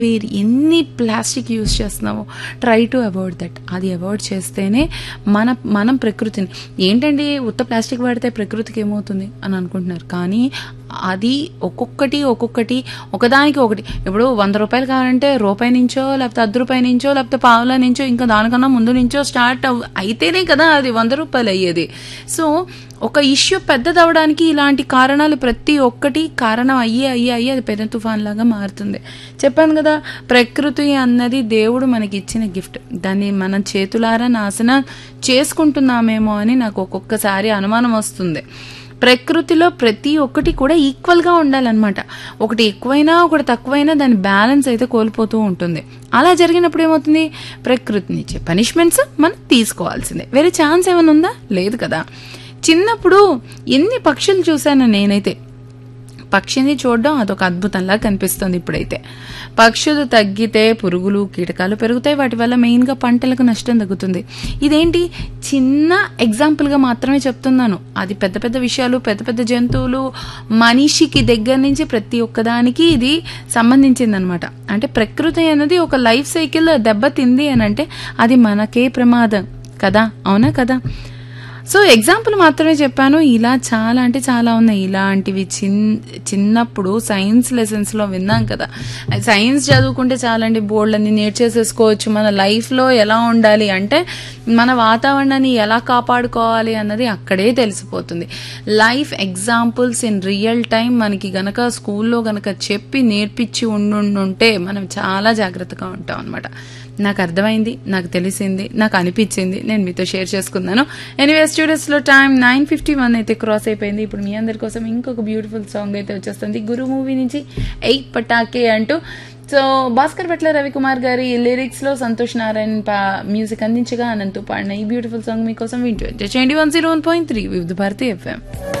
wear ఎన్ని plastic use చేస్తున్నావో try to avoid that అది అవాయిడ్ చేస్తేనే మన మనం ప్రకృతిని ఏంటండి ఉత్త ప్లాస్టిక్ వాడితే ప్రకృతికి ఏమవుతుంది అని అనుకుంటున్నారు కానీ అది ఒక్కొక్కటి ఒక్కొక్కటి ఒకదానికి ఒకటి ఇప్పుడు వంద రూపాయలు కావాలంటే రూపాయి నుంచో లేకపోతే అర్ధ రూపాయి నుంచో లేకపోతే పావుల నుంచో ఇంకా దానికన్నా ముందు నుంచో స్టార్ట్ అవ్ అయితేనే కదా అది వంద రూపాయలు అయ్యేది సో ఒక ఇష్యూ పెద్దదవడానికి ఇలాంటి కారణాలు ప్రతి ఒక్కటి కారణం అయ్యి అయ్యి అయ్యి అది పెద్ద తుఫాన్ లాగా మారుతుంది చెప్పాను కదా ప్రకృతి అన్నది దేవుడు మనకి ఇచ్చిన గిఫ్ట్ దాన్ని మనం చేతులారా నాశనం చేసుకుంటున్నామేమో అని నాకు ఒక్కొక్కసారి అనుమానం వస్తుంది ప్రకృతిలో ప్రతి ఒక్కటి కూడా ఈక్వల్గా ఉండాలన్నమాట ఒకటి ఎక్కువైనా ఒకటి తక్కువైనా దాని బ్యాలెన్స్ అయితే కోల్పోతూ ఉంటుంది అలా జరిగినప్పుడు ఏమవుతుంది ప్రకృతి నుంచి పనిష్మెంట్స్ మనం తీసుకోవాల్సిందే వేరే ఛాన్స్ ఏమైనా ఉందా లేదు కదా చిన్నప్పుడు ఎన్ని పక్షులు చూశాను నేనైతే పక్షిని చూడడం అదొక అద్భుతంలా కనిపిస్తుంది ఇప్పుడైతే పక్షులు తగ్గితే పురుగులు కీటకాలు పెరుగుతాయి వాటి వల్ల మెయిన్గా పంటలకు నష్టం తగ్గుతుంది ఇదేంటి చిన్న ఎగ్జాంపుల్గా మాత్రమే చెప్తున్నాను అది పెద్ద పెద్ద విషయాలు పెద్ద పెద్ద జంతువులు మనిషికి దగ్గర నుంచి ప్రతి ఒక్కదానికి ఇది సంబంధించింది అనమాట అంటే ప్రకృతి అనేది ఒక లైఫ్ సైకిల్ దెబ్బతింది అని అంటే అది మనకే ప్రమాదం కదా అవునా కదా సో ఎగ్జాంపుల్ మాత్రమే చెప్పాను ఇలా చాలా అంటే చాలా ఉన్నాయి ఇలాంటివి చిన్ చిన్నప్పుడు సైన్స్ లెసన్స్లో విన్నాం కదా సైన్స్ చదువుకుంటే చాలండి బోర్డులన్నీ నేర్చేసేసుకోవచ్చు మన లైఫ్లో ఎలా ఉండాలి అంటే మన వాతావరణాన్ని ఎలా కాపాడుకోవాలి అన్నది అక్కడే తెలిసిపోతుంది life examples in real time మనకి గనక స్కూల్లో గనక చెప్పి నేర్పించి ఉండుంటే మనం చాలా జాగ్రత్తగా ఉంటాం అనమాట నాకు అర్థమైంది నాకు తెలిసింది నాకు అనిపించింది నేను మీతో షేర్ చేసుకున్నాను ఎనీవే స్టూడెంట్స్లో టైం నైన్ ఫిఫ్టీ వన్ అయితే క్రాస్ అయిపోయింది ఇప్పుడు మీ అందరి కోసం ఇంకొక బ్యూటిఫుల్ సాంగ్ అయితే వచ్చేస్తుంది గురు మూవీ నుంచి ఎయిట్ పటాకే అంటూ సో భాస్కర్ భట్ల రవికుమార్ గారి లిరిక్స్ లో సంతోష్ నారాయణ్ మ్యూజిక్ అందించగా అనంతు పాడిన ఈ బ్యూటిఫుల్ సాంగ్ మీకోసం వింటూ ఎంజాయ్ చేయండి one zero one point three Vividh Bharati FM